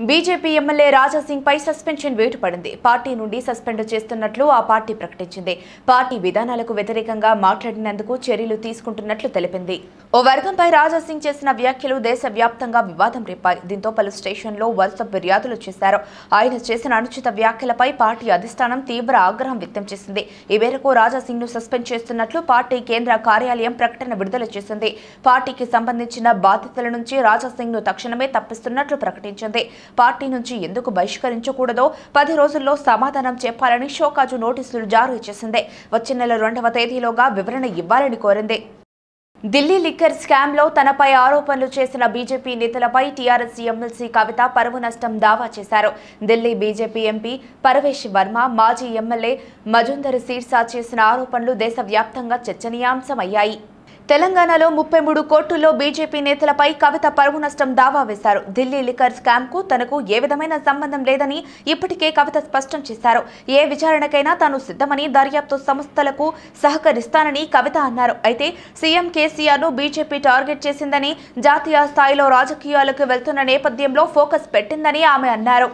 BJP MLA Raja Singh పై suspension వేటు పడింది పార్టీ నుండి సస్పెండ్ చేస్తున్నట్లు ఆ పార్టీ ప్రకటించింది పార్టీ విధానాలకు వ్యతిరేకంగా మాట్లాడినందుకు చర్యలు తీసుకుంటున్నట్లు తెలిపింది ఓ వర్గంపై రాజా సింగ్ చేసిన వ్యాఖ్యలు దేశవ్యాప్తంగా వివాదం రేపాయి దీంతో పలు స్టేషన్లో వరుస ఫిర్యాదులు చేశారు ఆయన చేసిన అనుచిత వ్యాఖ్యలపై పార్టీ అధిష్టానం తీవ్ర ఆగ్రహం వ్యక్తం చేసింది ఈ మేరకు రాజా సింగ్ ను సస్పెండ్ చేస్తున్నట్లు పార్టీ కేంద్ర కార్యాలయం ప్రకటన విడుదల చేసింది పార్టీకి సంబంధించిన బాధ్యతల నుంచి రాజా సింగ్ ను తక్షణమే తప్పిస్తున్నట్లు ప్రకటించింది పార్టీ నుంచి ఎందుకు బహిష్కరించకూడదో పది రోజుల్లో సమాధానం చెప్పాలని షోకాజు నోటీసులు జారీ చేసింది వచ్చే నెల రెండవ తేదీలోగా వివరణ ఇవ్వాలని కోరింది ఢిల్లీ లిక్కర్ స్కామ్ లో తనపై ఆరోపణలు చేసిన బీజేపీ నేతలపై టీఆర్ఎస్ ఎమ్మెల్సీ కవిత పరువు నష్టం దావా చేశారు ఢిల్లీ బీజేపీ ఎంపీ పరవేశ్ వర్మ మాజీ ఎమ్మెల్యే మజుందర్ సిర్సా చేసిన ఆరోపణలు దేశవ్యాప్తంగా చర్చనీయాంశమయ్యాయి తెలంగాణలో ముప్పై మూడు కోర్టుల్లో బీజేపీ నేతలపై కవిత పరువు నష్టం దావా వేశారు ఢిల్లీ లిక్కర్ స్కామ్ కు తనకు ఏ విధమైన సంబంధం లేదని ఇప్పటికే కవిత స్పష్టం చేశారు ఏ విచారణకైనా తాను సిద్ధమని దర్యాప్తు సంస్థలకు సహకరిస్తానని కవిత అన్నారు అయితే సీఎం కేసీఆర్ ను బీజేపీ టార్గెట్ చేసిందని జాతీయ స్థాయిలో రాజకీయాలకు వెళ్తున్న నేపథ్యంలో ఫోకస్ పెట్టిందని ఆమె అన్నారు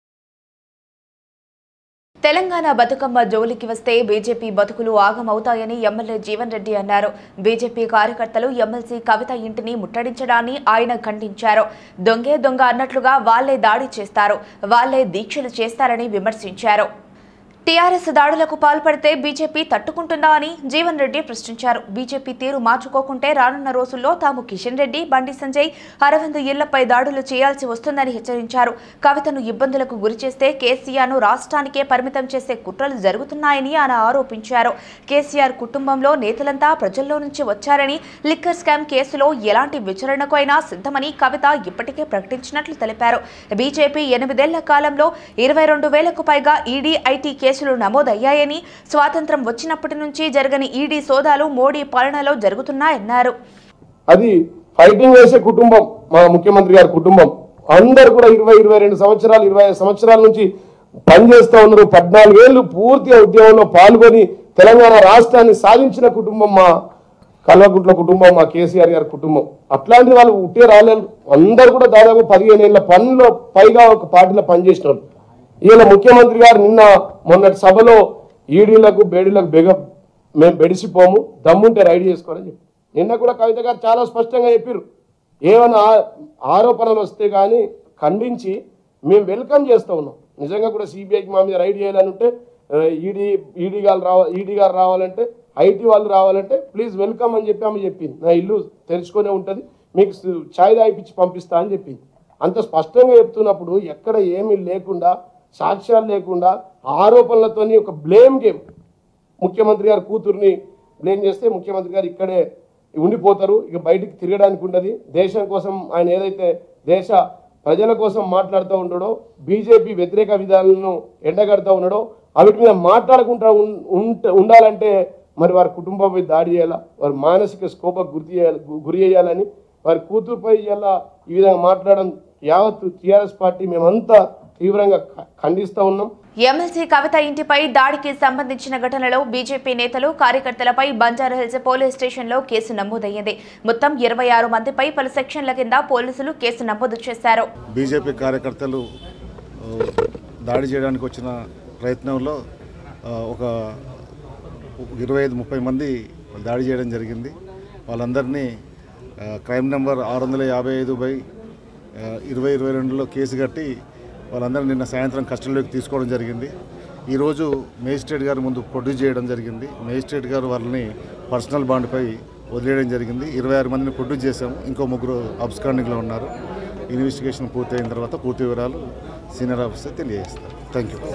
తెలంగాణ బతుకమ్మ జోలికి వస్తే బీజేపీ బతుకులు ఆగమవుతాయని ఎమ్మెల్యే జీవన్ రెడ్డి అన్నారు బీజేపీ కార్యకర్తలు ఎమ్మెల్సీ కవిత ఇంటిని ముట్టడించడాన్ని ఆయన ఖండించారు దొంగే దొంగ అన్నట్లుగా వాళ్లే దాడి చేస్తారు వాళ్లే దీక్షలు చేస్తారని విమర్శించారు టీఆర్ఎస్ దాడులకు పాల్పడితే బీజేపీ తట్టుకుంటుందా అని జీవన్ రెడ్డి ప్రశ్నించారు బీజేపీ తీరు మార్చుకోకుంటే రానున్న రోజుల్లో తాము కిషన్ రెడ్డి బండి సంజయ్ అరవింద్ ఇళ్లపై దాడులు చేయాల్సి వస్తుందని హెచ్చరించారు కవితను ఇబ్బందులకు గురిచేస్తే కేసీఆర్ను రాష్ట్రానికే పరిమితం చేసే కుట్రలు జరుగుతున్నాయని ఆయన ఆరోపించారు కేసీఆర్ కుటుంబంలో నేతలంతా ప్రజల్లో నుంచి వచ్చారని లిక్కర్ స్కామ్ కేసులో ఎలాంటి విచారణకు అయినా సిద్ధమని కవిత ఇప్పటికే ప్రకటించినట్లు తెలిపారు బీజేపీ ఎనిమిదేళ్ల కాలంలో ఇరవై రెండు వేలకు పైగా ఈడీ ఐటీ కేసులు నమోదయ్యాయని స్వాతంత్రం వచ్చినప్పటి నుంచి జరగని ఈడీ సోదాలు మోడీ పాలనలో జరుగుతున్నాయన్నారు అది ఫైటింగ్ వేసే కుటుంబం మా ముఖ్యమంత్రి గారి కుటుంబం అందరు కూడా ఇరవై ఇరవై రెండు సంవత్సరాలు ఇరవై ఐదు సంవత్సరాల నుంచి పనిచేస్తూ ఉన్నారు పద్నాలుగేళ్లు పూర్తిగా ఉద్యమంలో పాల్గొని తెలంగాణ రాష్ట్రాన్ని సాధించిన కుటుంబం మా కల్వకుంట్ల కుటుంబం మా కేసీఆర్ గారి కుటుంబం అట్లాంటి వాళ్ళు ఉట్టే రాలేదు అందరు కూడా దాదాపు పదిహేను ఏళ్ళ పనిలో పైగా ఒక పార్టీలో పనిచేసిన వాళ్ళు ఈయన ముఖ్యమంత్రి గారు నిన్న మొన్నటి సభలో ఈడీలకు బేడీలకు బెగ మేము బెడిసిపోము దమ్ముంటే రైడ్ చేసుకోవాలని చెప్పి నిన్న కూడా కవిత గారు చాలా స్పష్టంగా చెప్పారు ఏమైనా ఆ- ఆరోపణలు వస్తే కానీ ఖండించి మేము వెల్కమ్ చేస్తూ ఉన్నాం నిజంగా కూడా సిబిఐకి మా మీద రైడ్ చేయాలని ఉంటే ఈడీ ఈడీ గారు రావ ఈడీ గారు రావాలంటే ఐటీ వాళ్ళు రావాలంటే ప్లీజ్ వెల్కమ్ అని చెప్పి ఆమె చెప్పింది నా ఇల్లు తెరుచుకొనే ఉంటుంది మీకు సు- ఛాయ్ తాగిపించి పంపిస్తా అని చెప్పింది అంత స్పష్టంగా చెప్తున్నప్పుడు ఎక్కడ ఏమీ లేకుండా సాక్ష్యాలు లేకుండా ఆరోపణలతోని ఒక బ్లేమ్ గేమ్ ముఖ్యమంత్రి గారి కూతుర్ని బ్లేమ్ చేస్తే ముఖ్యమంత్రి గారు ఇక్కడే ఉండిపోతారు ఇక బయటికి తిరగడానికి ఉండదు దేశం కోసం ఆయన ఏదైతే దేశ ప్రజల కోసం మాట్లాడుతూ ఉంటాడో బీజేపీ వ్యతిరేక విధానాలను ఎండగడుతూ ఉన్నాడో వాటి మీద మాట్లాడకుండా ఉన్- ఉంట- ఉండాలంటే మరి వారి కుటుంబంపై దాడి చేయాలా వారి మానసిక స్కోపకు గురి చేయాలి గు- గురి చేయాలని వారి కూతురుపై ఇలా ఈ విధంగా మాట్లాడడం యావత్ టీఆర్ఎస్ పార్టీ మేమంతా తీవ్రంగా ఖ- ఖండిస్తూ ఉన్నాం ఎమ్మెల్సీ కవిత ఇంటిపై దాడికి సంబంధించిన ఘటనలో బీజేపీ నేతలు కార్యకర్తలపై బంజారాహిల్స్ పోలీస్ స్టేషన్లో కేసు నమోదయ్యింది మొత్తం ఇరవై ఆరు మందిపై పలు సెక్షన్ల కింద పోలీసులు కేసు నమోదు చేశారు బీజేపీ కార్యకర్తలు ఆ, దాడి చేయడానికి వచ్చిన ప్రయత్నంలో ఆ, ఒక ఇరవై ఐదు ముప్పై మంది దాడి చేయడం జరిగింది వాళ్ళందరినీ ఆ, క్రైమ్ నెంబర్ ఆరు వందల యాభై ఐదు బై ఆ, ఇరవై ఇరవై రెండులో కేసు కట్టి వాళ్ళందరినీ నిన్న సాయంత్రం కస్టడీలోకి తీసుకోవడం జరిగింది ఈరోజు మేజిస్ట్రేట్ గారి ముందు ప్రొడ్యూస్ చేయడం జరిగింది మేజిస్ట్రేట్ గారు వాళ్ళని పర్సనల్ బాండ్పై వదిలేయడం జరిగింది ఇరవై ఆరు మందిని ప్రొడ్యూస్ చేశాము ఇంకో ముగ్గురు అబ్స్కాండింగ్లో ఉన్నారు ఇన్వెస్టిగేషన్ పూర్తయిన తర్వాత పూర్తి వివరాలు సీనియర్ ఆఫీసర్ తెలియజేస్తారు థ్యాంక్ యూ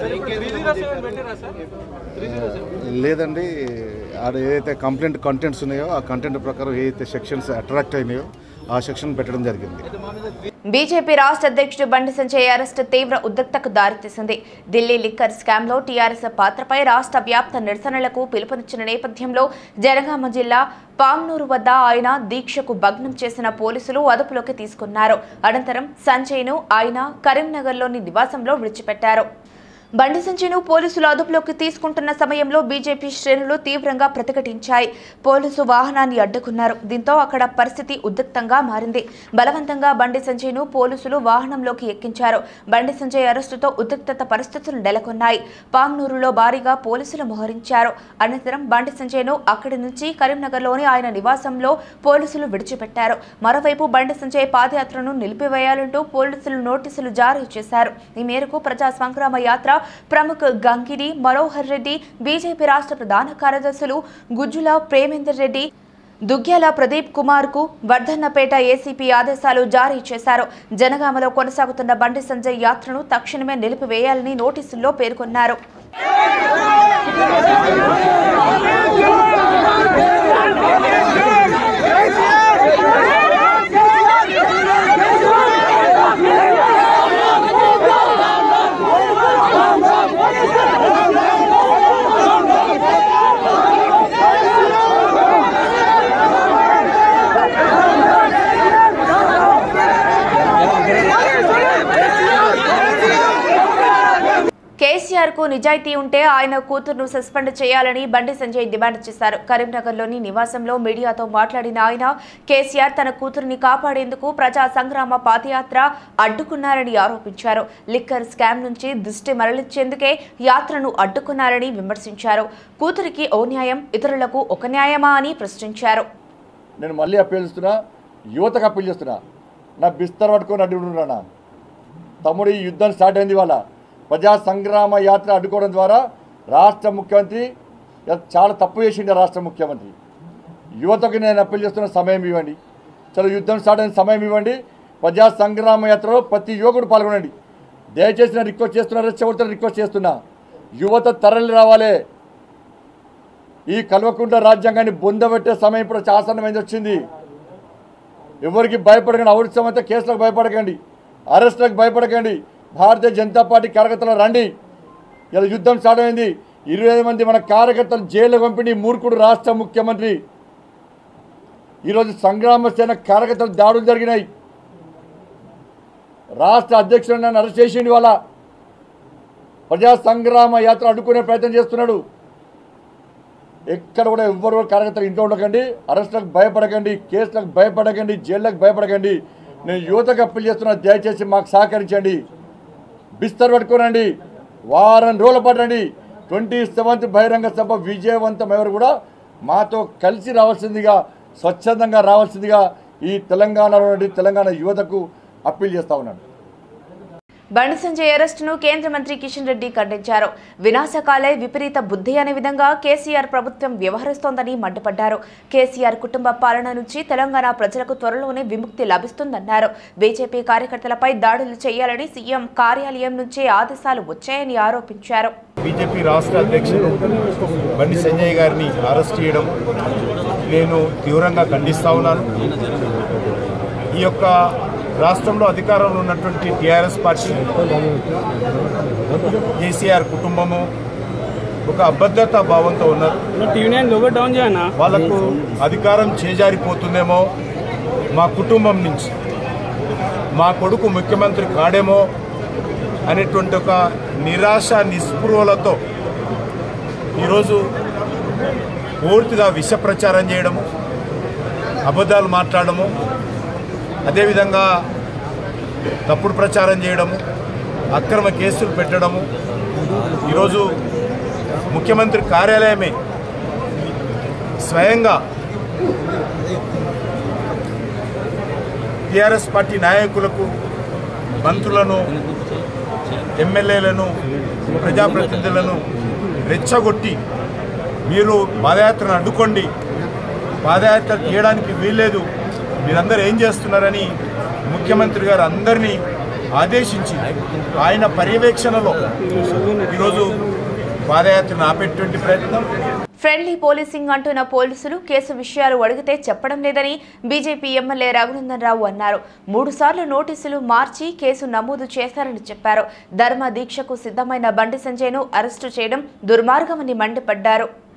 లేదండి ఆడ ఏదైతే కంప్లైంట్ కంటెంట్స్ ఉన్నాయో ఆ కంటెంట్ ప్రకారం ఏదైతే సెక్షన్స్ అట్రాక్ట్ అయినాయో ఆ సెక్షన్ పెట్టడం జరిగింది బీజేపీ రాష్ట్ర అధ్యక్షుడు బండి సంజయ్ అరెస్ట్ తీవ్ర ఉద్రిక్తకు దారితీసింది ఢిల్లీ లిక్కర్ స్కామ్ లో టీఆర్ఎస్ పాత్రపై రాష్ట్ర వ్యాప్త నిరసనలకు పిలుపునిచ్చిన నేపథ్యంలో జనగామ జిల్లా పామ్నూరు వద్ద ఆయన దీక్షకు భగ్నం చేసిన పోలీసులు అదుపులోకి తీసుకున్నారు అనంతరం సంజయ్ను ఆయన కరీంనగర్లోని నివాసంలో విడిచిపెట్టారు బండి సంజయ్ను పోలీసులు అదుపులోకి తీసుకుంటున్న సమయంలో బీజేపీ శ్రేణులు తీవ్రంగా ప్రతిఘటించాయి పోలీసు వాహనాన్ని అడ్డుకున్నారు దీంతో అక్కడ పరిస్థితి ఉద్రిక్తంగా మారింది బలవంతంగా బండి సంజయ్ను పోలీసులు వాహనంలోకి ఎక్కించారు బండి సంజయ్ అరెస్టుతో ఉద్రిక్తత పరిస్థితులు నెలకొన్నాయి పామ్నూరులో భారీగా పోలీసులు మోహరించారు అనంతరం బండి సంజయ్ను అక్కడి నుంచి కరీంనగర్లోని ఆయన నివాసంలో పోలీసులు విడిచిపెట్టారు మరోవైపు బండి సంజయ్ పాదయాత్రను నిలిపివేయాలంటూ పోలీసులు నోటీసులు జారీ చేశారు ఈ మేరకు ప్రజా సంగ్రామ యాత్ర ప్రముఖ గంగిడి మనోహర్ రెడ్డి బీజేపీ రాష్ట్ర ప్రధాన కార్యదర్శులు గుజ్జుల ప్రేమేందర్ రెడ్డి దుగ్గ్యాల ప్రదీప్ కుమార్ కు వర్ధన్నపేట ఏసీపీ ఆదేశాలు జారీ చేశారు జనగామలో కొనసాగుతున్న బండి సంజయ్ యాత్రను తక్షణమే నిలిపివేయాలని నోటీసుల్లో పేర్కొన్నారు కేసీఆర్ కు నిజాయితీ ఉంటే ఆయన కూతురును సస్పెండ్ చేయాలని బండి సంజయ్ డిమాండ్ చేశారు కరీంనగర్లోని నివాసంలో మీడియాతో మాట్లాడిన ఆయన కేసీఆర్ తన కూతురుని కాపాడేందుకు ప్రజా సంగ్రామ పాదయాత్ర అడ్డుకున్నారని ఆరోపించారు లిక్కర్ స్కామ్ నుంచి దృష్టి మరలించేందుకే యాత్రను అడ్డుకున్నారని విమర్శించారు కూతురికి ఓ న్యాయం ఇతరులకు ఒక న్యాయమా అని ప్రశ్నించారు నేను మళ్ళీ అప్పీల్ చేస్తున్నా యువతకు అప్పీల్ చేస్తున్నా నా బిస్తర్ పట్టుకొని అడ్డుకుంటున్నా తమ్ముడు ఈ యుద్ధం స్టార్ట్ అయింది వాళ్ళ ప్రజా సంగ్రామ యాత్ర అడ్డుకోవడం ద్వారా రాష్ట్ర ముఖ్యమంత్రి చాలా తప్పు చేసిండే రాష్ట్ర ముఖ్యమంత్రి యువతకు నేను అప్పీల్ చేస్తున్న సమయం ఇవ్వండి చలో యుద్ధం స్టార్ట్ అయిన సమయం ఇవ్వండి ప్రజా సంగ్రామ యాత్రలో ప్రతి యువకుడు పాల్గొనండి దయచేసి నేను రిక్వెస్ట్ చేస్తున్నా రెచ్చగొడుతున్న రిక్వెస్ట్ చేస్తున్నా యువత తరలి రావాలే ఈ కల్వకుంట్ల రాజ్యాంగాన్ని బొందబెట్టే సమయం ఇప్పుడు ఆసన్నమైంది వచ్చింది ఎవరికి భయపడకండి ఔత్సవంతో కేసులకు భయపడకండి అరెస్టులకు భయపడకండి భారతీయ జనతా పార్టీ కార్యకర్తలు రండి ఇలా యుద్ధం స్టార్ట్ అయింది ఇరవై ఐదు మంది మన కార్యకర్తలు జైలు పంపిణీ మూర్ఖుడు రాష్ట్ర ముఖ్యమంత్రి ఈరోజు సంగ్రామ సేన కార్యకర్తలు దాడులు జరిగినాయి రాష్ట్ర అధ్యక్షుడు నన్ను అరెస్ట్ చేసిండు వాళ్ళ ప్రజా సంగ్రామ యాత్ర అడ్డుకునే ప్రయత్నం చేస్తున్నాడు ఎక్కడ కూడా ఎవ్వరు కూడా కార్యకర్తలు ఇంట్లో ఉండకండి అరెస్టులకు భయపడకండి కేసులకు భయపడకండి జైళ్ళకు భయపడకండి నేను యువతకు అప్పీల్ చేస్తున్నా దయచేసి మాకు సహకరించండి బిస్తర్ పట్టుకోనండి వారం రోజుల పట్టండి ట్వంటీ సెవెంత్ బహిరంగ సభ విజయవంతం ఎవరు కూడా మాతో కలిసి రావాల్సిందిగా స్వచ్ఛందంగా రావాల్సిందిగా ఈ తెలంగాణలో నుండి తెలంగాణ యువతకు అప్పీల్ చేస్తా ఉన్నాను బండి సంజయ్ అరెస్టును కేంద్ర మంత్రి కిషన్ రెడ్డి ఖండించారు వినాశకాలే విపరీత బుద్ధి అనే విధంగా కేసీఆర్ ప్రభుత్వం వ్యవహరిస్తోందని మండిపడ్డారు కేసీఆర్ కుటుంబ పాలన నుంచి తెలంగాణ ప్రజలకు త్వరలోనే విముక్తి లభిస్తుందన్నారు బీజేపీ కార్యకర్తలపై దాడులు చేయాలని సీఎం కార్యాలయం నుంచే ఆదేశాలు వచ్చాయని ఆరోపించారు బీజేపీ రాష్ట్ర అధ్యక్షుడు బండి సంజయ్ గారిని అరెస్ట్ చేయడం నేను తీవ్రంగా ఖండిస్తా ఉన్నాను ఈ యొక్క రాష్ట్రంలో అధికారంలో ఉన్నటువంటి టీఆర్ఎస్ పార్టీ కేసీఆర్ కుటుంబము ఒక అభద్రతా భావంతో ఉన్నారు టీవీ నైన్ లోగో డౌన్ చేయనా వాళ్లకు అధికారం చేజారిపోతుందేమో మా కుటుంబం నుంచి మా కొడుకు ముఖ్యమంత్రి కాడేమో అనేటువంటి ఒక నిరాశ నిస్పృహలతో ఈరోజు పూర్తిగా విష ప్రచారం చేయడము అబద్ధాలు మాట్లాడము అదేవిధంగా తప్పుడు ప్రచారం చేయడము అక్రమ కేసులు పెట్టడము ఈరోజు ముఖ్యమంత్రి కార్యాలయమే స్వయంగా టీఆర్ఎస్ పార్టీ నాయకులకు మంత్రులను ఎమ్మెల్యేలను ప్రజాప్రతినిధులను రెచ్చగొట్టి మీరు పాదయాత్రను అడ్డుకోండి పాదయాత్ర తీయడానికి వీల్లేదు మీరందరూ ఏం చేస్తున్నారని ముఖ్యమంత్రి గారు అందరినీ ఆదేశించి ఆయన పర్యవేక్షణలో ఈరోజు పాదయాత్రను ఆపేటువంటి ప్రయత్నం ఫ్రెండ్లీ పోలీసింగ్ అంటున్న పోలీసులు కేసు విషయాలు అడిగితే చెప్పడం లేదని బీజేపీ ఎమ్మెల్యే రఘునందన్ రావు అన్నారు మూడు సార్లు నోటీసులు మార్చి కేసు నమోదు చేశారని చెప్పారు ధర్మ దీక్షకు సిద్ధమైన బండి సంజయ్ను అరెస్టు చేయడం దుర్మార్గమని మండిపడ్డారు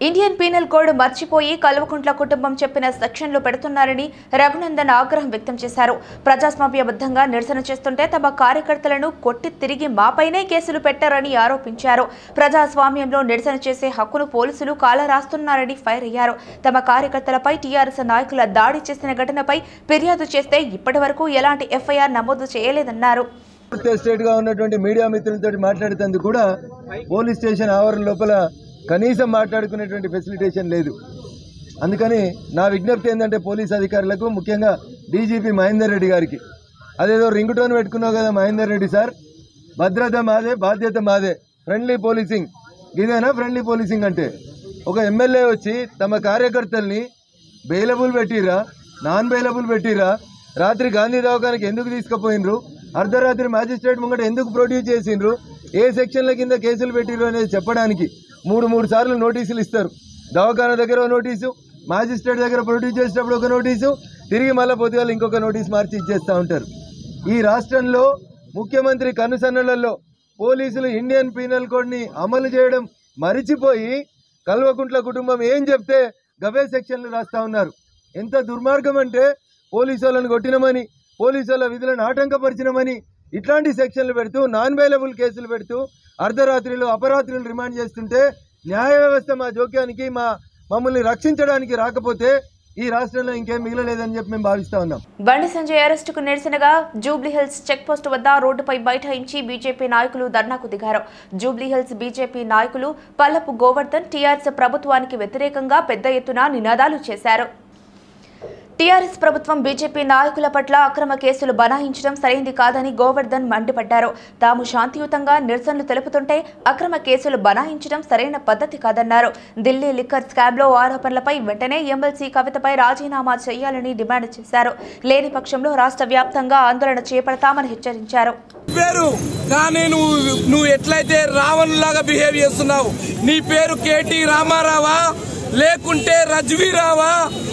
ఇండియన్ పీనల్ కోడ్ మర్చిపోయి కల్వకుంట్ల కుటుంబం చెప్పిన సెక్షన్లు పెడుతున్నారని రఘునందన్ ఆగ్రహం వ్యక్తం చేశారు ప్రజాస్వామ్యబద్ధంగా నిరసన చేస్తుంటే తమ కార్యకర్తలను కొట్టి తిరిగి మాపైనే కేసులు పెట్టారని ఆరోపించారు ప్రజాస్వామ్యంలో నిరసన చేసే హక్కును పోలీసులు కాలరాస్తున్నారని ఫైర్ అయ్యారు తమ కార్యకర్తలపై టీఆర్ఎస్ నాయకుల దాడి చేసిన ఘటనపై ఫిర్యాదు చేస్తే ఇప్పటివరకు ఎలాంటి ఎఫ్ఐఆర్ నమోదు చేయలేదన్నారు స్టేట్ గా ఉన్నటువంటి మీడియా మిత్రులతో మాట్లాడేందుకు కూడా పోలీస్ స్టేషన్ ఆవరణ లోపల కనీసం మాట్లాడుకునేటువంటి ఫెసిలిటేషన్ లేదు అందుకని నా విజ్ఞప్తి ఏంటంటే పోలీస్ అధికారులకు ముఖ్యంగా డీజీపీ మహేందర్ రెడ్డి గారికి అదేదో రింగ్ టోన్ పెట్టుకున్నావు కదా మహేందర్ రెడ్డి సార్ భద్రత మాదే బాధ్యత మాదే ఫ్రెండ్లీ పోలీసింగ్ ఇదేనా ఫ్రెండ్లీ పోలీసింగ్ అంటే ఒక ఎమ్మెల్యే వచ్చి తమ కార్యకర్తల్ని బెయిలబుల్ పెట్టిరా నాన్ బెయిలబుల్ పెట్టిరా రాత్రి గాంధీ దవాఖానకి ఎందుకు తీసుకుపోయినరు అర్ధరాత్రి మ్యాజిస్ట్రేట్ ముంగట ఎందుకు ప్రొడ్యూస్ చేసిండ్రు ఏ సెక్షన్ల కింద కేసులు పెట్టిర్రు అనేది చెప్పడానికి మూడు మూడు సార్లు నోటీసులు ఇస్తారు దవాఖాన దగ్గర ఒక నోటీసు మ్యాజిస్ట్రేట్ దగ్గర ప్రొడ్యూస్ చేసేటప్పుడు ఒక నోటీసు తిరిగి మళ్ళీ పొద్దుగాల ఇంకొక నోటీస్ మార్చి ఇచ్చేస్తూ ఉంటారు ఈ రాష్ట్రంలో ముఖ్యమంత్రి కనుసన్నలలో పోలీసులు ఇండియన్ పీనల్ కోడ్ని అమలు చేయడం మరిచిపోయి కల్వకుంట్ల కుటుంబం ఏం చెప్తే గవే సెక్షన్లు రాస్తా ఉన్నారు ఎంత దుర్మార్గం అంటే పోలీసు వాళ్ళని కొట్టినమని పోలీసు వాళ్ళ విధులను ఆటంకపరిచినమని ఇట్లాంటి సెక్షన్లు పెడుతూ నాన్ బెయిలబుల్ కేసులు పెడుతూ అర్ధరాత్రిలో అపరాత్రులు రిమాండ్ చేస్తుంటే న్యాయ వ్యవస్థ మా జోక్యానికి మా మమ్మల్ని రక్షించడానికి రాకపోతే ఈ రాష్ట్రంలో ఇంకేం మిగలలేదని చెప్పి మేము భావిస్తా ఉన్నాం బండి సంజయ్ అరెస్టుకు నిరసనగా జూబ్లీహిల్స్ చెక్ పోస్ట్ వద్ద రోడ్డుపై బైఠాయించి బీజేపీ నాయకులు ధర్నాకు దిగారు జూబ్లీహిల్స్ బీజేపీ నాయకులు పల్లపు గోవర్ధన్ టీఆర్ఎస్ ప్రభుత్వానికి వ్యతిరేకంగా పెద్ద ఎత్తున నినాదాలు చేశారు టీఆర్ఎస్ ప్రభుత్వం బీజేపీ నాయకుల పట్ల అక్రమ కేసులు బనాయించడం సరైంది కాదని గోవర్ధన్ మండిపడ్డారు తాము శాంతియుతంగా నిరసనలు తెలుపుతుంటే అక్రమ కేసులు బనాయించడం సరైన పద్ధతి కాదన్నారు ఢిల్లీ లిక్కర్ స్కామ్లో ఆరోపణలపై వెంటనే ఎమ్మెల్సీ కవితపై రాజీనామా చేయాలని డిమాండ్ చేశారు లేని పక్షంలో రాష్ట్ర వ్యాప్తంగా ఆందోళన చేపడతామని హెచ్చరించారు పేరు కానీ నువ్వు నువ్వు ఎట్లయితే రావణ్ లాగా బిహేవ్ చేస్తున్నావు నీ పేరు కేటీ రామారావా లేకుంటే రజ్వీరావా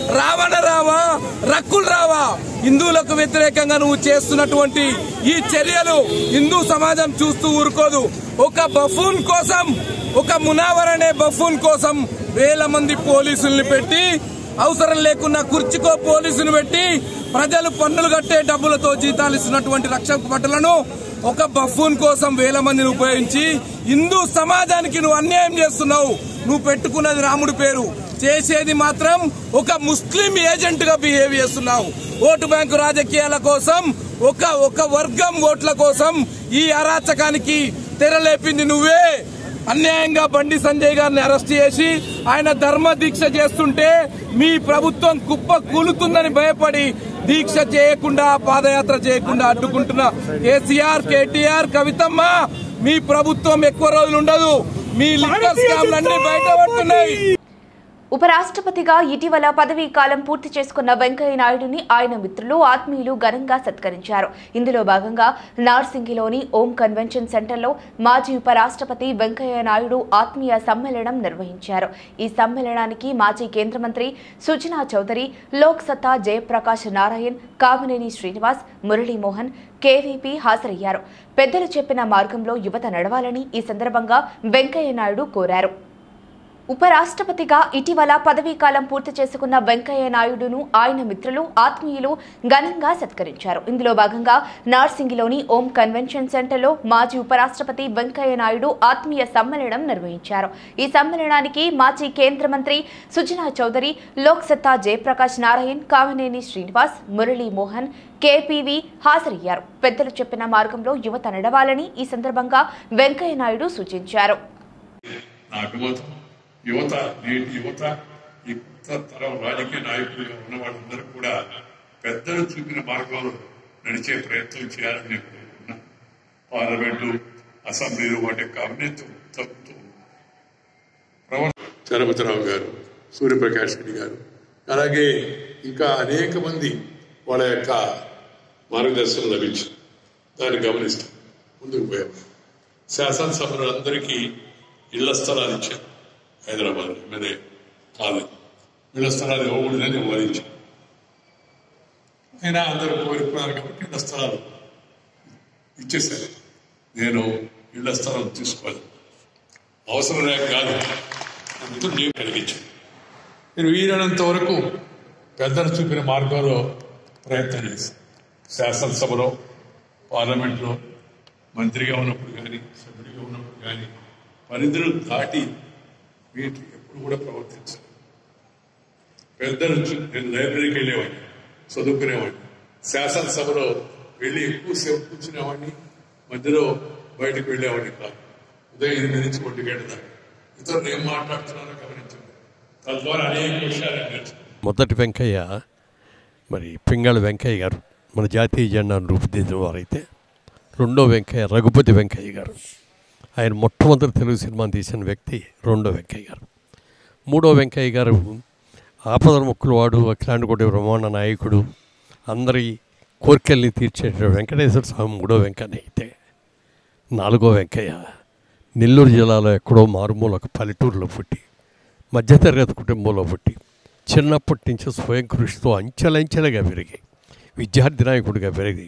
రావణరావా రక్కుల్ రావా హిందువులకు వ్యతిరేకంగా నువ్వు చేస్తున్నటువంటి ఈ చర్యలు హిందూ సమాజం చూస్తూ ఊరుకోదు ఒక బఫూన్ కోసం ఒక మునావర్ అనే బఫూన్ కోసం వేల మంది పోలీసుల్ని పెట్టి అవసరం లేకున్నా కుర్చీకో పోలీసును పెట్టి ప్రజలు పన్నులు కట్టే డబ్బులతో జీతాలు ఇస్తున్నటువంటి రక్షక భటులను ఒక బఫూన్ కోసం వేల మందిని ఉపయోగించి హిందూ సమాజానికి నువ్వు అన్యాయం చేస్తున్నావు నువ్వు పెట్టుకున్నది రాముడి పేరు చేసేది మాత్రం ఒక ముస్లిం ఏజెంట్ గా బిహేవ్ చేస్తున్నావు ఓటు బ్యాంకు రాజకీయాల కోసం ఒక ఒక వర్గం ఓట్ల కోసం ఈ అరాచకానికి తెరలేపింది నువ్వే అన్యాయంగా బండి సంజయ్ గారిని అరెస్ట్ చేసి ఆయన ధర్మ దీక్ష చేస్తుంటే మీ ప్రభుత్వం కుప్ప కూలుతుందని భయపడి దీక్ష చేయకుండా పాదయాత్ర చేయకుండా అడ్డుకుంటున్న కేసీఆర్ కేటీఆర్ కవితమ్మ మీ ప్రభుత్వం ఎక్కువ రోజులు ఉండదు మీ లిక్కర్ స్కామ్లన్నీ బయటపడుతున్నాయి ఉపరాష్ట్రపతిగా ఇటీవల పదవీ కాలం పూర్తి చేసుకున్న వెంకయ్య నాయుడుని ఆయన మిత్రులు ఆత్మీయులు ఘనంగా సత్కరించారు ఇందులో భాగంగా నార్సింగిలోని ఓం కన్వెన్షన్ సెంటర్లో మాజీ ఉపరాష్ట్రపతి వెంకయ్య నాయుడు ఆత్మీయ సమ్మేళనం నిర్వహించారు ఈ సమ్మేళనానికి మాజీ కేంద్ర మంత్రి సుజనా చౌదరి లోక్ సత్తా జయప్రకాష్ నారాయణ్ కామినేని శ్రీనివాస్ మురళీమోహన్ కేవీపీ హాజరయ్యారు పెద్దలు చెప్పిన మార్గంలో యువత నడవాలని ఈ సందర్భంగా వెంకయ్య నాయుడు కోరారు ఉపరాష్ట్రపతిగా ఇటీవల పదవీ కాలం పూర్తి చేసుకున్న వెంకయ్య నాయుడును ఆయన మిత్రులు ఆత్మీయులు ఘనంగా సత్కరించారు ఇందులో భాగంగా నార్సింగిలోని ఓం కన్వెన్షన్ సెంటర్లో మాజీ ఉపరాష్ట్రపతి వెంకయ్య నాయుడు ఆత్మీయ సమ్మేళనం నిర్వహించారు ఈ సమ్మేళనానికి మాజీ కేంద్ర మంత్రి సుజనా చౌదరి లోక్ సత్తా జయప్రకాష్ నారాయణ్ కామినేని శ్రీనివాస్ మురళీ మోహన్ కేపీవి హాజరయ్యారు పెద్దలు చెప్పిన మార్గంలో యువత నడవాలని ఈ సందర్భంగా వెంకయ్య నాయుడు సూచించారు నా అభిమతం యువత నేటి యువత ఈ కొత్త తరం రాజకీయ నాయకులుగా ఉన్న వాళ్ళందరూ కూడా పెద్దలు చూపిన మార్గంలో నడిచే ప్రయత్నం చేయాలని నేను కోరుకుంటున్నా పార్లమెంటు అసెంబ్లీలు వాటి యొక్క అవినీతి తగ్గుతూ చరపతిరావు గారు సూర్యప్రకాష్ రెడ్డి గారు అలాగే ఇంకా అనేక మంది వాళ్ళ యొక్క మార్గదర్శనం లభించింది దాన్ని గమనిస్తూ ముందుకు పోయాం శాసనసభలో అందరికీ ఇళ్ల స్థలాలు ఇచ్చారు హైదరాబాద్ మీదే కాదు ఇళ్ల స్థలాలు ఇవ్వకూడదని నేను వాదించాను అయినా అందరూ కోరుకున్నారు కాబట్టి ఇళ్ల స్థలాలు ఇచ్చేసారు నేను ఇళ్ల స్థలం తీసుకోవాలి అవసరం లేక కాదు అందుకు నేను కలిగించాను నేను వీలైనంత వరకు పెద్దలు చూపిన మార్గంలో ప్రయత్నం చేశాను శాసనసభలో పార్లమెంట్లో మంత్రిగా ఉన్నప్పుడు కానీ సభ్యుడిగా ఉన్నప్పుడు కానీ పరిధులు దాటి వీటి ఎప్పుడు కూడా ప్రవర్తించాలి పెద్దలు చూ- నేను లైబ్రరీకి వెళ్ళేవాడిని చదువుకునేవాడిని శాసనసభలో వెళ్ళి ఎక్కువసేపు కూర్చునేవాడిని మధ్యలో బయటకు వెళ్ళేవాడిని కాదు ఉదయం ఎనిమిది నుంచి ఒంటి గంట దాకా ఇతరులు ఏం మాట్లాడుతున్నారో గమనించండి తద్వారా అనేక విషయాలు నేను నేర్చుకున్నాను మొదటి వెంకయ్య మరి పింగళ వెంకయ్య గారు మన జాతీయ జెండాను రూపుదిద్దిన వారైతే రెండో వెంకయ్య రఘుపతి వెంకయ్య గారు ఆయన మొట్టమొదటి తెలుగు సినిమాను తీసిన వ్యక్తి రెండో వెంకయ్య గారు మూడో వెంకయ్య గారు ఆపదల ముక్కులు వాడు అఖిలాండకోటి బ్రహ్మాండ నాయకుడు అందరి కోరికల్ని తీర్చే వెంకటేశ్వర స్వామి మూడో వెంకయ్య అయితే నాలుగో వెంకయ్య నెల్లూరు జిల్లాలో ఎక్కడో మారుమూల ఒక పల్లెటూరులో పుట్టి మధ్యతరగతి కుటుంబంలో పుట్టి చిన్నప్పటి నుంచి స్వయం కృషితో అంచెలంచెలుగా పెరిగి విద్యార్థి నాయకుడిగా పెరిగి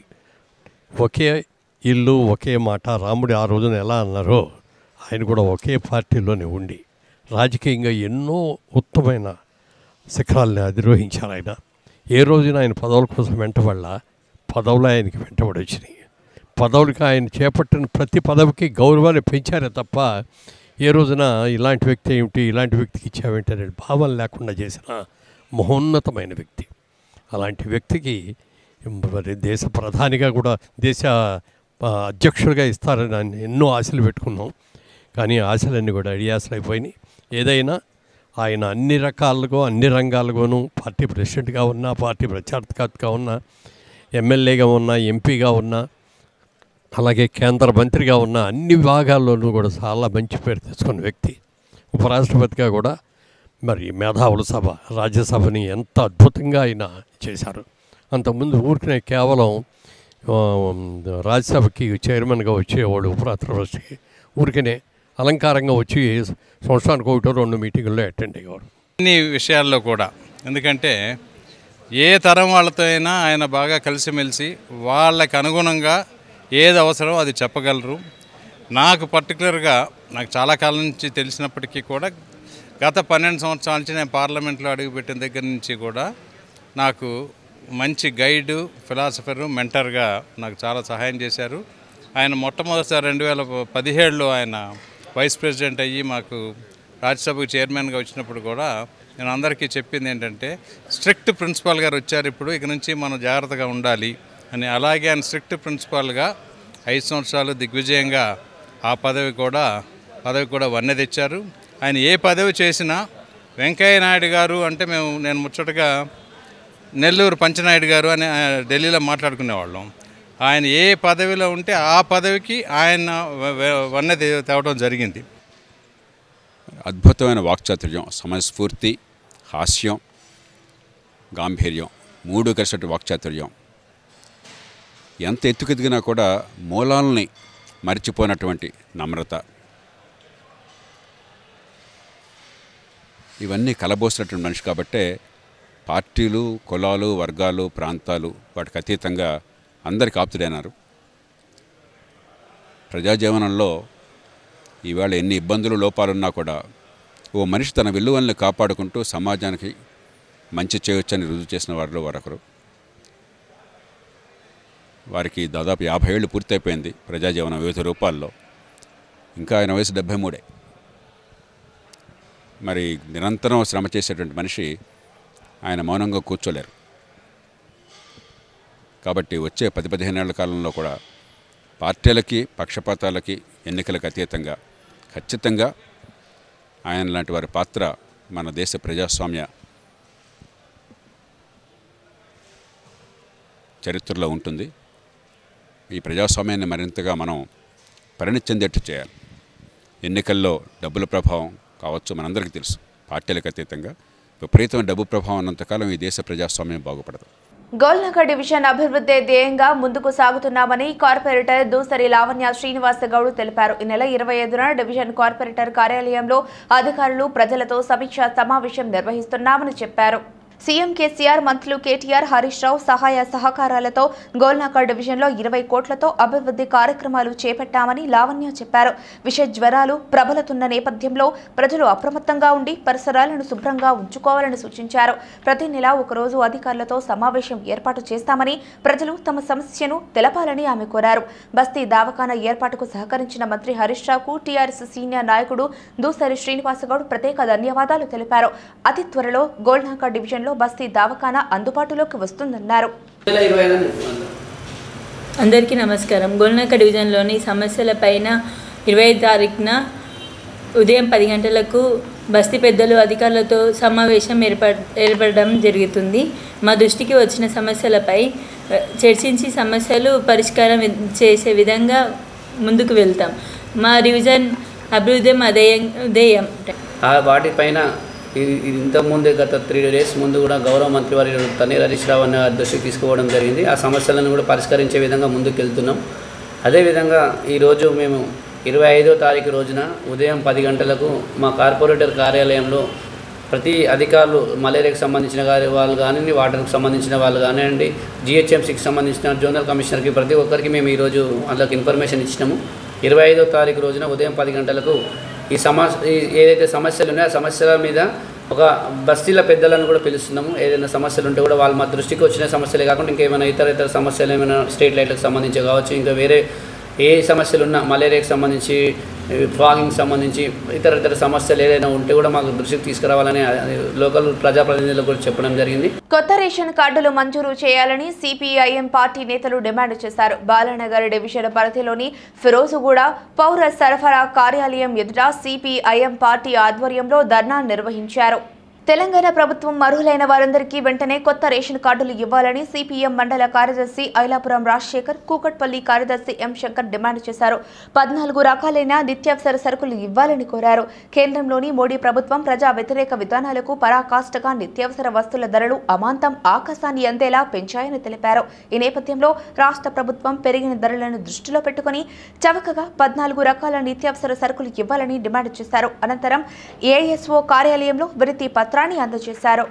ఒకే ఇల్లు ఒకే మాట రాముడి ఆ రోజున ఎలా అన్నారో ఆయన కూడా ఒకే పార్టీలోనే ఉండి రాజకీయంగా ఎన్నో ఉత్తమైన శిఖరాలని అధిరోహించారు ఆయన ఏ రోజున ఆయన పదవుల కోసం వెంటబడలా పదవులు ఆయనకి వెంటబడి వచ్చినాయి పదవులకి ఆయన చేపట్టిన ప్రతి పదవికి గౌరవాన్ని పెంచారే తప్ప ఏ రోజున ఇలాంటి వ్యక్తి ఏమిటి ఇలాంటి వ్యక్తికి ఇచ్చావేంటి అనే భావం లేకుండా చేసిన మహోన్నతమైన వ్యక్తి అలాంటి వ్యక్తికి మరి దేశ ప్రధానిగా కూడా దేశ ఆ, అధ్యక్షుడిగా ఇస్తారని ఆయన ఎన్నో ఆశలు పెట్టుకున్నాం కానీ ఆశలన్నీ కూడా అడియాసలు అయిపోయినాయి ఏదైనా ఆయన అన్ని రకాలుగా అన్ని రంగాలుగాను పార్టీ ప్రెసిడెంట్గా ఉన్నా పార్టీ ప్రచారకర్తగా ఉన్నా ఎమ్మెల్యేగా ఉన్నా ఎంపీగా ఉన్నా అలాగే కేంద్ర మంత్రిగా ఉన్న అన్ని విభాగాల్లోనూ కూడా చాలా మంచి పేరు తెచ్చుకున్న వ్యక్తి ఉపరాష్ట్రపతిగా కూడా మరి మేధావుల సభ రాజ్యసభని ఎంత అద్భుతంగా ఆయన చేశారు అంతకుముందు ఊరికనే కేవలం ఆ, రాజ్యసభకి చైర్మన్గా వచ్చేవాడు ఉపరాష్ట్రపతికి ఊరికనే అలంకారంగా వచ్చి సంవత్సరానికి ఒకటో రెండు మీటింగుల్లో అటెండ్ అయ్యేవారు అన్ని విషయాల్లో కూడా ఎందుకంటే ఏ తరం వాళ్ళతో అయినా ఆయన బాగా కలిసిమెలిసి వాళ్ళకి అనుగుణంగా ఏది అవసరమో అది చెప్పగలరు నాకు పర్టికులర్గా నాకు చాలా కాలం నుంచి తెలిసినప్పటికీ కూడా గత పన్నెండు సంవత్సరాల నుంచి నేను పార్లమెంట్లో అడుగుపెట్టిన దగ్గర నుంచి కూడా నాకు మంచి గైడు ఫిలాసఫరు మెంటర్గా నాకు చాలా సహాయం చేశారు ఆయన మొట్టమొదటిసారి రెండు వేల పదిహేడులో ఆయన వైస్ ప్రెసిడెంట్ అయ్యి మాకు రాజ్యసభకు చైర్మన్గా వచ్చినప్పుడు కూడా నేను అందరికీ చెప్పింది ఏంటంటే స్ట్రిక్ట్ ప్రిన్సిపాల్ గారు వచ్చారు ఇప్పుడు ఇక నుంచి మనం జాగ్రత్తగా ఉండాలి అని అలాగే ఆయన స్ట్రిక్ట్ ప్రిన్సిపాల్గా ఐదు సంవత్సరాలు దిగ్విజయంగా ఆ పదవి కూడా పదవి కూడా వన్నె తెచ్చారు ఆయన ఏ పదవి చేసినా వెంకయ్య నాయుడు గారు అంటే మేము నేను ముచ్చటగా నెల్లూరు పంచనాయుడు గారు అని ఆ, ఢిల్లీలో మాట్లాడుకునేవాళ్ళం ఆయన ఏ పదవిలో ఉంటే ఆ పదవికి ఆయన వ- వ- వన్నె తే- తేవడం జరిగింది అద్భుతమైన వాక్చాతుర్యం సమయస్ఫూర్తి హాస్యం గాంభీర్యం మూడు కలిసినట్టు వాక్చాతుర్యం ఎంత ఎత్తుకెదిగినా కూడా మూలాలని మర్చిపోయినటువంటి నమ్రత ఇవన్నీ కలబోసినటువంటి మనిషి కాబట్టే పార్టీలు కులాలు వర్గాలు ప్రాంతాలు వాటికి అతీతంగా అందరికి ఆప్తుడైనారు ప్రజాజీవనంలో ఈవేళ ఎన్ని ఇబ్బందులు లోపాలున్నా కూడా ఓ మనిషి తన విలువల్ని కాపాడుకుంటూ సమాజానికి మంచి చేయొచ్చని రుజువు చేసిన వారిలో వారొకరు వారికి దాదాపు యాభై ఏళ్ళు పూర్తయిపోయింది ప్రజాజీవనం వివిధ రూపాల్లో ఇంకా ఆయన వయసు డెబ్భై మూడే మరి నిరంతరం శ్రమ చేసేటువంటి మనిషి ఆయన మౌనంగా కూర్చోలేరు కాబట్టి వచ్చే పది పదిహేను ఏళ్ల కాలంలో కూడా పార్టీలకి పక్షపాతాలకి ఎన్నికలకు అతీతంగా ఖచ్చితంగా ఆయన లాంటి వారి పాత్ర మన దేశ ప్రజాస్వామ్య చరిత్రలో ఉంటుంది ఈ ప్రజాస్వామ్యాన్ని మరింతగా మనం పరిణితి చెందేట్టు చేయాలి ఎన్నికల్లో డబ్బుల ప్రభావం కావచ్చు మనందరికీ తెలుసు పార్టీలకు అతీతంగా విపరీతమైన డబ్బు ప్రభావం ఉన్నంతకాలం ఈ దేశ ప్రజాస్వామ్యం బాగుపడదు గోల్నగర్ డివిజన్ అభివృద్ధి ధ్యేయంగా ముందుకు సాగుతున్నామని కార్పొరేటర్ దూసరి లావణ్య శ్రీనివాస గౌడ్ తెలిపారు ఈ నెల ఇరవై ఐదున డివిజన్ కార్పొరేటర్ కార్యాలయంలో అధికారులు ప్రజలతో సమీక్ష సమావేశం నిర్వహిస్తున్నామని చెప్పారు సీఎం కేసీఆర్ మంత్రులు కేటీఆర్ హరీష్ రావు సహాయ సహకారాలతో గోల్నాకర్ డివిజన్లో ఇరవై కోట్లతో అభివృద్ధి కార్యక్రమాలు చేపట్టామని లావణ్య చెప్పారు విష జ్వరాలు ప్రబలుతున్న నేపథ్యంలో ప్రజలు అప్రమత్తంగా ఉండి పరిసరాలను శుభ్రంగా ఉంచుకోవాలని సూచించారు ప్రతి నెల ఒకరోజు అధికారులతో సమావేశం ఏర్పాటు చేస్తామని ప్రజలు తమ సమస్యను తెలపాలని ఆమె కోరారు బస్తీ దావఖానా ఏర్పాటుకు సహకరించిన మంత్రి హరీష్ రావుకు టీఆర్ఎస్ సీనియర్ నాయకుడు దూసరి శ్రీనివాసగౌడ్ ప్రత్యేక ధన్యవాదాలు తెలిపారు అతి త్వరలో గోల్నాకర్ డివిజన్లో బస్తీ దావఖానా అందుబాటులోకి వస్తుందన్నారు అందరికీ నమస్కారం గోల్నాక డివిజన్లోని సమస్యలపైన ఇరవై ఐదు తారీఖున ఉదయం పది గంటలకు బస్తీ పెద్దలు అధికారులతో సమావేశం ఏర్పడ ఏర్పడడం జరుగుతుంది మా దృష్టికి వచ్చిన సమస్యలపై ఆ, చర్చించి సమస్యలు పరిష్కారం వి- చేసే విధంగా ముందుకు వెళ్తాం మా డివిజన్ అభివృద్ధి అదేయం ధ్యేయం ఆ వాటిపైన ఇది ఇది ఇంతకుముందే గత త్రీ డేస్ ముందు కూడా గౌరవ మంత్రి వారి తన్నీర్ హరీష్ రావు అన్న దృష్టికి తీసుకోవడం జరిగింది ఆ సమస్యలను కూడా పరిష్కరించే విధంగా ముందుకు వెళ్తున్నాం అదేవిధంగా ఈరోజు మేము ఇరవై ఐదో తారీఖు రోజున ఉదయం పది గంటలకు మా కార్పొరేటర్ కార్యాలయంలో ప్రతి అధికారులు మలేరియాకి సంబంధించిన గారి వాళ్ళు కానివ్వండి వాటర్కి సంబంధించిన వాళ్ళు కానివ్వండి జిహెచ్ఎంసీకి సంబంధించిన జోనల్ కమిషనర్కి ప్రతి ఒక్కరికి మేము ఈరోజు వాళ్ళకి ఇన్ఫర్మేషన్ ఇచ్చినాము ఇరవై ఐదో తారీఖు రోజున ఉదయం పది గంటలకు ఈ సమస్య ఈ- ఏదైతే సమస్యలు ఉన్నాయో ఆ సమస్యల మీద ఒక బస్తీల పెద్దలను కూడా పిలుస్తున్నాము ఏదైనా సమస్యలు ఉంటే కూడా వాళ్ళు మా దృష్టికి వచ్చిన సమస్యలే కాకుండా ఇంకేమైనా ఇతర ఇతర సమస్యలు ఏమైనా స్ట్రీట్ లైట్లకు సంబంధించి కావచ్చు ఇంకా వేరే ఏ సమస్యలు ఉన్నా మలేరియాకి సంబంధించి ఫాగింగ్ సంబంధించి ఇతర ఇతర సమస్యలు ఏదైనా ఉంటే కూడా మాకు దృష్టికి తీసుకురావాలని ఆ, లోకల్ ప్రజాప్రతినిధులకు కూడా చెప్పడం జరిగింది కొత్త రేషన్ కార్డులు మంజూరు చేయాలని సిపిఐఎం పార్టీ నేతలు డిమాండ్ చేశారు బాలానగర్ డివిజన్ పరిధిలోని ఫిరోజుగూడ పౌర సరఫరా కార్యాలయం ఎదుట సిపిఐఎం పార్టీ ఆధ్వర్యంలో ధర్నా నిర్వహించారు తెలంగాణ ప్రభుత్వం అర్హులైన వారందరికీ వెంటనే కొత్త రేషన్ కార్డులు ఇవ్వాలని సిపిఎం మండల కార్యదర్శి ఐలాపురం రాజశేఖర్ కూకట్పల్లి కార్యదర్శి ఎం శంకర్ డిమాండ్ చేశారు పద్నాలుగు రకాలైన నిత్యావసర సరుకులు ఇవ్వాలని కోరారు కేంద్రంలోని మోడీ ప్రభుత్వం ప్రజా వ్యతిరేక విధానాలకు పరాకాష్ఠగా నిత్యావసర వస్తువుల ధరలు అమాంతం ఆకాశాన్ని అందేలా పెంచాయని తెలిపారు ఈ నేపథ్యంలో రాష్ట్ర ప్రభుత్వం పెరిగిన ధరలను దృష్టిలో పెట్టుకుని చవకగా పద్నాలుగు రకాల నిత్యావసర సరుకులు ఇవ్వాలని డిమాండ్ చేశారు అనంతరం ఏఎస్ఓ కార్యాలయంలో వినతి పత్రాన్ని అందజేశారు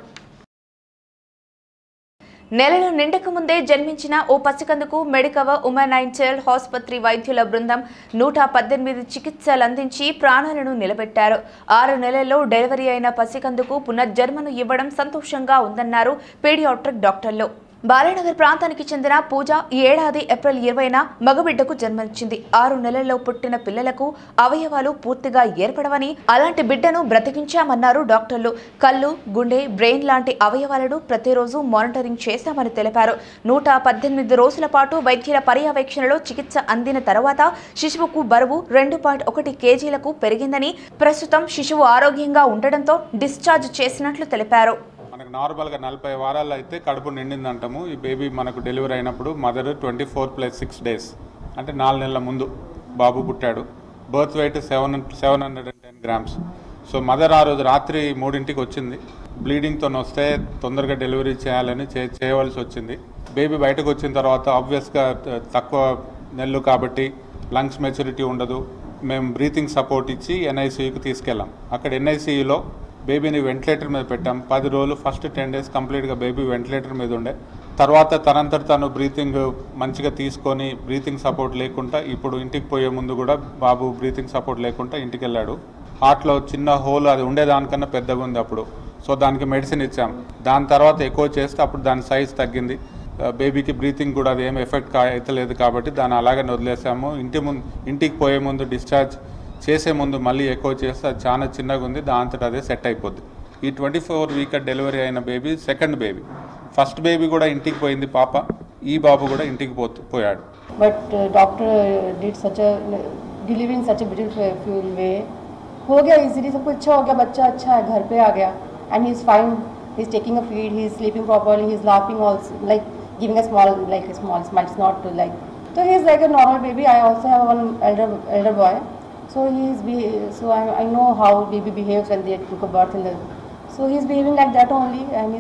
నెలలు నిండక ముందే జన్మించిన ఓ పసికందుకు మెడికవ ఉమెన్ అండ్ చైల్డ్ ఆసుపత్రి వైద్యుల బృందం నూట పద్దెనిమిది చికిత్సలు అందించి ప్రాణాలను నిలబెట్టారు ఆరు నెలల్లో డెలివరీ అయిన పసికందుకు పునర్జన్మను ఇవ్వడం సంతోషంగా ఉందన్నారు పీడియాట్రిక్ డాక్టర్లు బాలానగర్ ప్రాంతానికి చెందిన పూజ ఈ ఏడాది ఏప్రిల్ ఇరవైన మగబిడ్డకు జన్మనిచ్చింది ఆరు నెలల్లో పుట్టిన పిల్లలకు అవయవాలు పూర్తిగా ఏర్పడవని అలాంటి బిడ్డను బ్రతికించామన్నారు డాక్టర్లు కళ్ళు గుండె బ్రెయిన్ లాంటి అవయవాలను ప్రతిరోజు మానిటరింగ్ చేశామని తెలిపారు నూట పద్దెనిమిది రోజుల పాటు వైద్యుల పర్యవేక్షణలో చికిత్స అందిన తర్వాత శిశువుకు బరువు రెండు పాయింట్ ఒకటి కేజీలకు పెరిగిందని ప్రస్తుతం శిశువు ఆరోగ్యంగా ఉండడంతో డిశ్చార్జ్ చేసినట్లు తెలిపారు మనకు నార్మల్గా నలభై వారాలు అయితే కడుపు నిండింది అంటాము ఈ బేబీ మనకు డెలివరీ అయినప్పుడు mother twenty four plus six days అంటే నాలుగు నెలల ముందు బాబు పుట్టాడు birth weight seven seven hundred and ten grams so mother ఆ రోజు రాత్రి మూడింటికి వచ్చింది బ్లీడింగ్తో వస్తే తొందరగా డెలివరీ చేయాలని చే చేయవలసి వచ్చింది బేబీ బయటకు వచ్చిన తర్వాత ఆబ్వియస్గా తక్కువ నెలలు కాబట్టి లంగ్స్ మెచ్యూరిటీ ఉండదు మేము బ్రీతింగ్ సపోర్ట్ ఇచ్చి ఎన్ఐసీయూకి తీసుకెళ్ళాం అక్కడ ఎన్ఐసీయూలో బేబీని వెంటిలేటర్ మీద పెట్టాం పది రోజులు ఫస్ట్ టెన్ డేస్ కంప్లీట్గా బేబీ వెంటిలేటర్ మీద ఉండే తర్వాత తనంతట తను బ్రీతింగ్ మంచిగా తీసుకొని బ్రీతింగ్ సపోర్ట్ లేకుండా ఇప్పుడు ఇంటికి పోయే ముందు కూడా బాబు బ్రీతింగ్ సపోర్ట్ లేకుండా ఇంటికి వెళ్ళాడు హార్ట్లో చిన్న హోల్ అది ఉండేదానికన్నా పెద్దగా ఉంది అప్పుడు సో దానికి మెడిసిన్ ఇచ్చాం దాని తర్వాత ఎక్కువ చేస్తే అప్పుడు దాని సైజ్ తగ్గింది ఆ, బేబీకి బ్రీతింగ్ కూడా అది ఏం ఎఫెక్ట్ కా అవుతలేదు కాబట్టి దాన్ని అలాగే వదిలేసాము ఇంటి ముందు ఇంటికి పోయే ముందు డిశ్చార్జ్ చేసే ముందు మళ్ళీ ఎక్కువ చేస్తే అది చాలా చిన్నగా ఉంది దాంతో అదే సెట్ అయిపోద్ది ఈ ట్వంటీ ఫోర్ వీక్ డెలివరీ అయిన baby second baby first baby కూడా ఇంటికి పోయింది పాప ఈ బాబు కూడా ఇంటికి పోతు పోయాడు but uh, doctor did such a delivery in such a beautiful way हो गया इजीली सब कुछ अच्छा हो गया बच्चा अच्छा है घर पे आ गया and he is fine he is taking a feed he is sleeping properly he is laughing also like giving a small like a small smile it's not like so he is like a normal baby i also have one elder elder boy so he is be so I, I know how baby behaves when they took a birth in the so he is behaving like that only and he's fine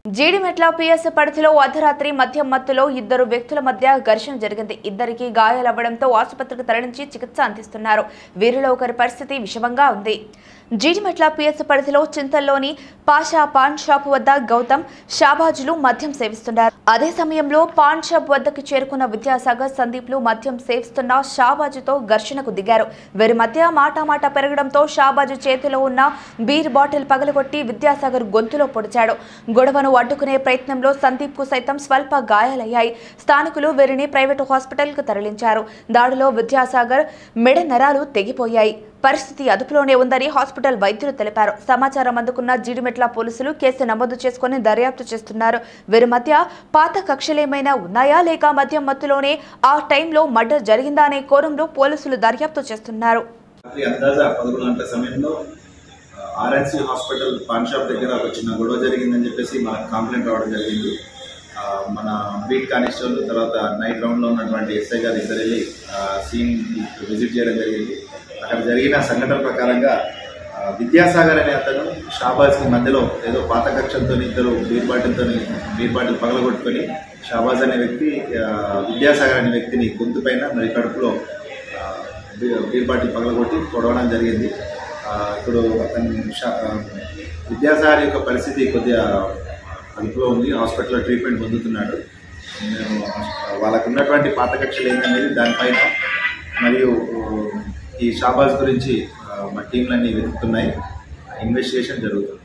Jeedimetla PS పరిధిలో అర్ధరాత్రి మద్యం మత్తులో ఇద్దరు వ్యక్తుల మధ్య ఘర్షణ జరిగింది ఇద్దరికి గాయాలవ్వడంతో ఆసుపత్రికి తరలించి చికిత్స అందిస్తున్నారు వీరిలో ఒకరి పరిస్థితి విషమంగా ఉంది జీడిమెట్ల పిఎస్ పరిధిలో చింతల్లోని పాషా పాన్ షాప్ వద్ద గౌతమ్ షాబాజులు మద్యం సేవిస్తున్నారు అదే సమయంలో పాన్ షాప్ వద్దకు చేరుకున్న విద్యాసాగర్ సందీప్లు మద్యం సేవిస్తున్న షాబాజుతో ఘర్షణకు దిగారు వీరి మధ్య మాటామాట పెరగడంతో షాబాజు చేతిలో ఉన్న బీర్ బాటిల్ పగలగొట్టి విద్యాసాగర్ గొంతులో పొడిచాడు గొడవను అడ్డుకునే ప్రయత్నంలో సందీప్ కు సైతం స్వల్ప గాయాలయ్యాయి స్థానికులు వీరిని ప్రైవేటు హాస్పిటల్ కు తరలించారు దాడిలో విద్యాసాగర్ మెడ నరాలు తెగిపోయాయి పరిస్థితి అదుపులోనే ఉందని హాస్పిటల్ వైద్యులు తెలిపారు సమాచారం అందుకున్న జీడిమెట్ల పోలీసులు కేసు నమోదు చేసుకుని దర్యాప్తు చేస్తున్నారు వీరి మధ్య పాత కక్షలేమైనా ఉన్నాయా లేక మద్యం మత్తులోనే ఆ టైంలో మర్డర్ జరిగిందా అనే కోణంలో పోలీసులు దర్యాప్తు చేస్తున్నారు రాత్రి అందాజా పదకొండు గంటల సమయంలో ఆర్ఎన్సి హాస్పిటల్ పాన్ షాప్ దగ్గర ఒక చిన్న గొడవ జరిగిందని చెప్పేసి మనకు కంప్లైంట్ రావడం జరిగింది ఆ, మన బీట్ కానిస్టేబుల్ తర్వాత నైట్ రౌండ్లో ఉన్నటువంటి ఎస్ఐ గారు ఇద్దరు వెళ్ళి సీన్ విజిట్ చేయడం జరిగింది అక్కడ జరిగిన సంఘటన ప్రకారంగా ఆ, విద్యాసాగర్ అనే అతను షాబాజ్కి మధ్యలో ఏదో పాత కక్షలతో ఇద్దరు బీర్ బాటిల్తో బీర్ బాటిల్ పగలగొట్టుకొని షాబాజ్ అనే వ్యక్తి ఆ, విద్యాసాగర్ అనే వ్యక్తిని గొంతు పైన మరి కడుపులో ఆ, బీ- బీర్ బాటిల్ పగలగొట్టి పొడవడం జరిగింది ఆ, ఇప్పుడు అతను షా- ఆ, విద్యాసాగర్ యొక్క పరిస్థితి కొద్దిగా అదుపులో ఉంది హాస్పిటల్లో ట్రీట్మెంట్ పొందుతున్నాడు మేము వాళ్ళకు ఉన్నటువంటి పాత కక్షలు ఏంటనేది దానిపైన మరియు ఈ షాబాజ్ గురించి ఆ, మా టీంలన్నీ వెతుకుతున్నాయి ఇన్వెస్టిగేషన్ జరుగుతుంది